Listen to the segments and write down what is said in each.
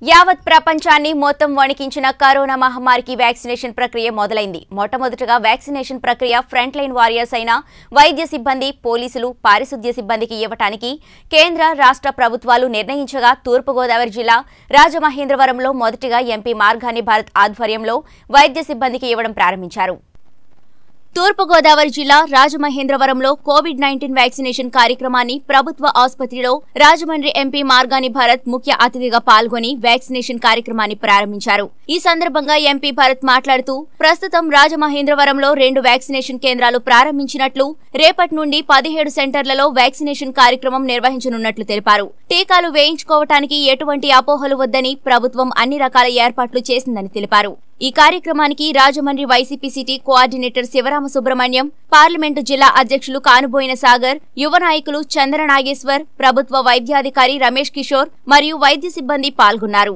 యావత్ ప్రపంచాన్ని మొత్తం వణికించిన కరోనా మహమ్మారికి వ్యాక్సినేషన్ ప్రక్రియ మొదలైంది మొట్టమొదటగా వ్యాక్సినేషన్ ప్రక్రియ ఫ్రంట్ లైన్ వారియర్స్ అయిన వైద్య సిబ్బంది పోలీసులు పారిశుద్ధ్య సిబ్బందికి ఇవ్వటానికి కేంద్ర రాష్ట్ర ప్రభుత్వాలు నిర్ణయించగా తూర్పుగోదావరి జిల్లా రాజమహేంద్రవరంలో మొదటిగా ఎంపీ మార్గాని భారత్ ఆధ్వర్యంలో వైద్య సిబ్బందికి ఇవ్వడం ప్రారంభించారు తూర్పుగోదావరి జిల్లా రాజమహేంద్రవరంలో కోవిడ్ నైన్టీన్ వ్యాక్సినేషన్ కార్యక్రమాన్ని ప్రభుత్వ ఆసుపత్రిలో రాజమండ్రి ఎంపీ మార్గాని భరత్ ముఖ్య అతిథిగా పాల్గొని వ్యాక్సినేషన్ కార్యక్రమాన్ని ప్రారంభించారు ఈ సందర్భంగా ఎంపీ భరత్ మాట్లాడుతూ ప్రస్తుతం రాజమహేంద్రవరంలో రెండు వ్యాక్సినేషన్ కేంద్రాలు ప్రారంభించినట్లు రేపటి నుండి పదిహేడు సెంటర్లలో వ్యాక్సినేషన్ కార్యక్రమం నిర్వహించనున్నట్లు తెలిపారు టీకాలు వేయించుకోవటానికి ఎటువంటి అపోహలు వద్దని ప్రభుత్వం అన్ని రకాల ఏర్పాట్లు చేసిందని తెలిపారు ఈ కార్యక్రమానికి Rajahmundry YCP city coordinator Sivarama Subrahmanyam parliament జిల్లా అధ్యక్షులు కానుబోయిన సాగర్ యువ నాయకులు చంద్ర నాగేశ్వర్ ప్రభుత్వ వైద్యాధికారి రమేష్ కిషోర్ మరియు వైద్య సిబ్బంది పాల్గొన్నారు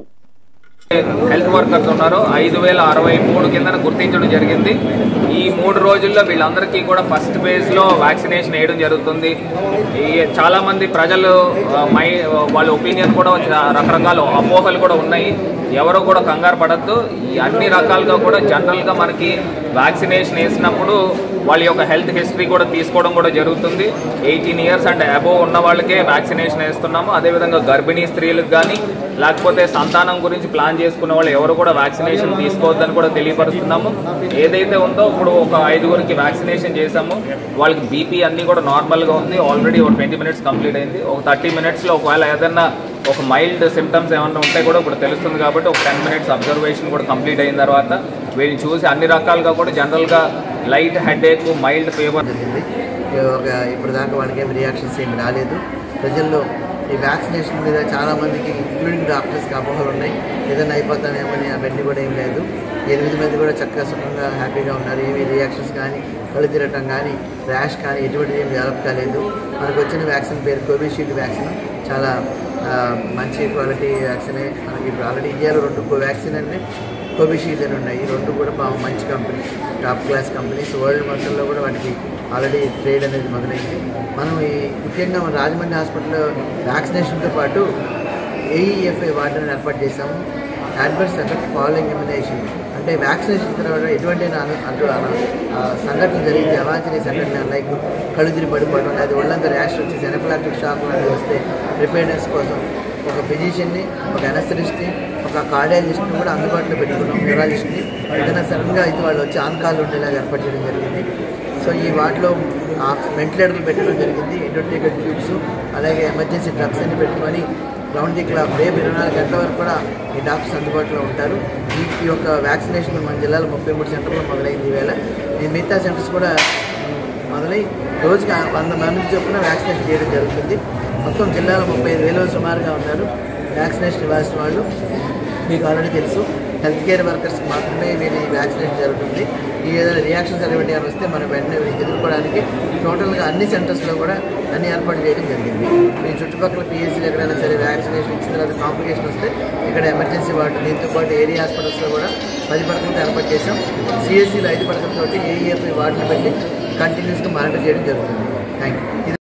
హెల్త్ వర్కర్స్ ఉన్నారు ఐదు వేల అరవై మూడు కింద గుర్తించడం జరిగింది ఈ మూడు రోజుల్లో వీళ్ళందరికీ కూడా ఫస్ట్ ఫేజ్లో వ్యాక్సినేషన్ వేయడం జరుగుతుంది ఈ చాలా మంది ప్రజలు ఆ, మై వాళ్ళ ఒపీనియన్ కూడా చా- రకరకాల అపోహలు కూడా ఉన్నాయి ఎవరు కూడా కంగారు పడద్దు ఈ అన్ని రకాలుగా కూడా జనరల్గా మనకి వ్యాక్సినేషన్ వేసినప్పుడు వాళ్ళ యొక్క హెల్త్ హిస్టరీ కూడా తీసుకోవడం కూడా జరుగుతుంది ఎయిటీన్ ఇయర్స్ అండ్ అబోవ్ ఉన్న వాళ్ళకే వ్యాక్సినేషన్ వేస్తున్నాము అదేవిధంగా గర్భిణీ స్త్రీలకు కానీ లేకపోతే సంతానం గురించి ప్లాన్ చేసుకున్న వాళ్ళు ఎవరు కూడా వ్యాక్సినేషన్ తీసుకోవద్దని కూడా తెలియపరుస్తున్నాము ఏదైతే ఉందో ఇప్పుడు ఒక ఐదుగురికి వ్యాక్సినేషన్ చేశాము వాళ్ళకి బీపీ అన్నీ కూడా నార్మల్గా ఉంది ఆల్రెడీ ఒక ట్వంటీ మినిట్స్ కంప్లీట్ అయింది ఒక థర్టీ మినిట్స్లో ఒకవేళ ఏదన్నా ఒక మైల్డ్ సిమ్టమ్స్ ఏమన్నా ఉంటే కూడా ఇప్పుడు తెలుస్తుంది కాబట్టి ఒక టెన్ మినిట్స్ అబ్జర్వేషన్ కూడా కంప్లీట్ అయిన తర్వాత వీళ్ళని చూసి అన్ని రకాలుగా కూడా జనరల్గా లైట్ హెడేక్ మైల్డ్ ఫీవర్ జరిగింది ఒక ఇప్పుడు దాకా వాళ్ళకి ఏమి రియాక్షన్స్ ఏమి రాలేదు ప్రజల్లో ఈ వ్యాక్సినేషన్ మీద చాలామందికి ఇంక్లూడింగ్ డాక్టర్స్కి అపోహలు ఉన్నాయి ఏదైనా అయిపోతానేమని అవన్నీ కూడా ఏం లేదు ఎనిమిది మంది కూడా చక్కగా సుఖంగా హ్యాపీగా ఉన్నారు ఏమి రియాక్షన్స్ కానీ కళ్ళు తిరగటం కానీ ర్యాష్ కానీ ఎటువంటిది ఏం డెవలప్ కాలేదు మనకు వచ్చిన వ్యాక్సిన్ పేరు కోవిషీల్డ్ వ్యాక్సిన్ చాలా ఆ, మంచి క్వాలిటీ వ్యాక్సినే మనకి ఇప్పుడు ఆల్రెడీ ఇండియాలో రెండు వ్యాక్సిన్ అంటే కోవిషీల్డ్ అని ఉన్నాయి ఈ రెండు కూడా బాగా మంచి company top class companies world మొత్తంలో కూడా వాటికి ఆల్రెడీ ట్రేడ్ అనేది మొదలైంది మనం ఈ ముఖ్యంగా మన రాజమండ్రి హాస్పిటల్లో వ్యాక్సినేషన్తో పాటు ఏఈఎఫ్ఐ వాటిని ఏర్పాటు చేశాము అడ్వర్స్ ఎఫెక్ట్ ఫాలోయింగ్ ఇమ్యునైజేషన్ అంటే వ్యాక్సినేషన్ తర్వాత ఎటువంటి అను- అటు అను- ఆ సంఘటనలు జరిగితే అవాంఛనీయ సంఘటన లైక్ కళ్ళు తిరిగి పడిపోవడం లేదా ఒళ్ళంతా ర్యాష్ వచ్చి సెనఫలాక్టిక్ షాక్ లాంటివి వస్తే ప్రిపేర్నెస్ కోసం ఒక ఫిజిషియన్ని ఒక అనస్థరిస్ట్ని ఒక కార్డియాలజిస్ట్ని కూడా అందుబాటులో పెట్టుకున్నాం న్యూరాలజిస్ట్ని ఏదైనా సడన్గా అయితే వాళ్ళు వచ్చి ఆన్ కాల్ ఉండేలాగా ఏర్పాటు చేయడం జరిగింది సో ఈ వాటిలో వెంటిలేటర్లు పెట్టడం జరిగింది ఎండోటేకర్ ట్యూబ్స్ అలాగే ఎమర్జెన్సీ డ్రగ్స్ అన్ని పెట్టుకొని రౌండ్ ది క్లాక్ రేపు ఇరవై నాలుగు గంటల వరకు కూడా ఈ డాక్టర్స్ అందుబాటులో ఉంటారు ఈ ఈ యొక్క వ్యాక్సినేషన్ మన జిల్లాలో ముప్పై మూడు సెంటర్లో మొదలైంది ఈవేళ ఈ మిగతా సెంటర్స్ కూడా మొదలై రోజుకి వంద మంది చొప్పున వ్యాక్సినేషన్ చేయడం జరుగుతుంది మొత్తం జిల్లాలో ముప్పై ఐదు వేలు సుమారుగా ఉన్నారు వ్యాక్సినేషన్ ఇవ్వాల్సిన వాళ్ళు మీకు ఆల్రెడీ తెలుసు హెల్త్ కేర్ వర్కర్స్ మాత్రమే వీరి వ్యాక్సినేషన్ జరుగుతుంది ఈ ఏదైనా రియాక్షన్స్ అనేవి ఏమైనా వస్తే మనం వెంటనే ఎదుర్కోవడానికి టోటల్గా అన్ని సెంటర్స్లో కూడా అన్ని ఏర్పాటు చేయడం జరిగింది మీ చుట్టుపక్కల పిఎస్సీలు ఎక్కడైనా సరే వ్యాక్సినేషన్ ఇచ్చిన తర్వాత కాంప్లికేషన్ వస్తే ఇక్కడ ఎమర్జెన్సీ వార్డు దీంతో పాటు ఏరియా హాస్పిటల్స్లో కూడా పది పడకలతో ఏర్పాటు చేసాం సిఎస్సీలో ఐదు పడకలతోటి ఏఈఎఫ్ఐ వార్డుని పెట్టి కంటిన్యూస్గా మానిటర్ చేయడం జరుగుతుంది థ్యాంక్ యూ